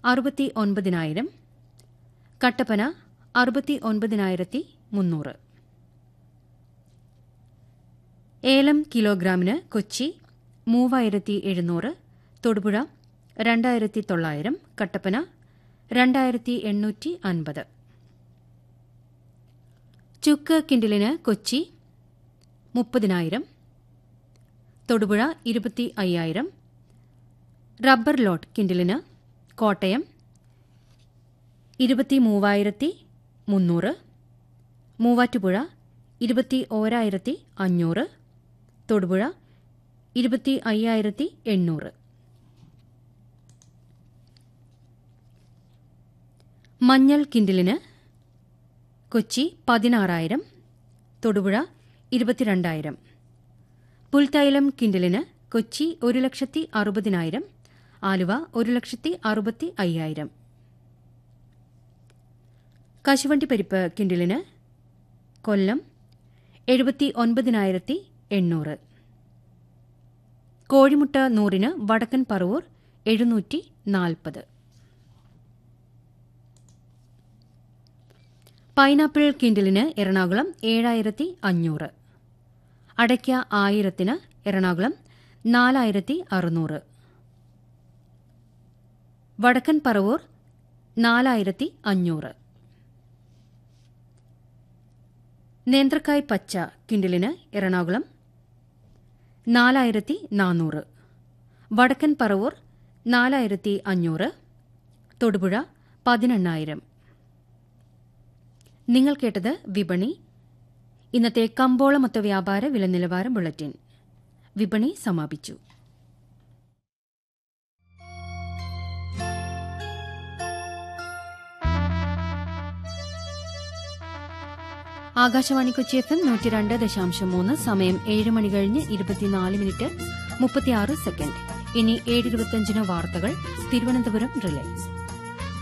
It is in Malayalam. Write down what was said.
അറുപത്തി ഒൻപതിനായിരം കട്ടപ്പന അറുപത്തി ഒൻപതിനായിരത്തി മുന്നൂറ് ഏലം കിലോഗ്രാമിന് കൊച്ചി മൂവായിരത്തി എഴുന്നൂറ് തൊടുപുഴ രണ്ടായിരത്തി തൊള്ളായിരം കട്ടപ്പന രണ്ടായിരത്തി എണ്ണൂറ്റി അൻപത് ചുക്ക് കിൻഡിലിന് കൊച്ചി മുപ്പതിനായിരം തൊടുപുഴ ഇരുപത്തി അയ്യായിരം റബ്ബർ ലോട്ട് കിൻഡിലിന് കോട്ടയം ഇരുപത്തി മൂവായിരത്തി മുന്നൂറ് മൂവാറ്റുപുഴ ഇരുപത്തി ഓരായിരത്തി അഞ്ഞൂറ് തൊടുപുഴ ഇരുപത്തി അയ്യായിരത്തി എണ്ണൂറ് മഞ്ഞൾ കിൻഡിലിന് കൊച്ചി പതിനാറായിരം തൊടുപുഴ ഇരുപത്തിരണ്ടായിരം പുൽത്തൈലം കിൻഡിലിന് കൊച്ചി ഒരു ലക്ഷത്തി അറുപതിനായിരം ആലുവ ഒരു ലക്ഷത്തി അറുപത്തി അയ്യായിരം കശുവണ്ടി പരിപ്പ് കിൻഡിലിന് കൊല്ലം എഴുപത്തി ഒൻപതിനായിരത്തി എണ്ണൂറ് കോഴിമുട്ട നൂറിന് വടക്കൻ പറവൂർ എഴുന്നൂറ്റി നാൽപ്പത് പൈനാപ്പിൾ കിൻഡിലിന് എറണാകുളം ഏഴായിരത്തി അഞ്ഞൂറ് അടയ്ക്ക ആയിരത്തിന് എറണാകുളം നാലായിരത്തി അറുന്നൂറ് വടക്കൻ പറവൂർ നാലായിരത്തി അഞ്ഞൂറ് നേന്ത്രക്കായ് പച്ച കിൻഡിലിന് എറണാകുളം നാലായിരത്തി നാനൂറ് വടക്കൻ പറവൂർ നാലായിരത്തി അഞ്ഞൂറ് തൊടുപുഴ പതിനെണ്ണായിരം നിങ്ങൾ കേട്ടത് വിപണി ഇന്നത്തെ കമ്പോള മൊത്ത വ്യാപാര വില നിലവാര ബുള്ളറ്റിൻ വിപണി സമാപിച്ചു ആകാശവാണി കൊച്ചി എഫ് എം നൂറ്റി രണ്ട് ദശാംശം മൂന്ന് സമയം ഏഴ് മണി കഴിഞ്ഞ് ഇരുപത്തിനാല് മിനിറ്റ് മുപ്പത്തിയാറ് സെക്കൻഡ് ഇനി ഏഴ് ഇരുപത്തിയഞ്ചിന് വാർത്തകൾ തിരുവനന്തപുരം റിലേ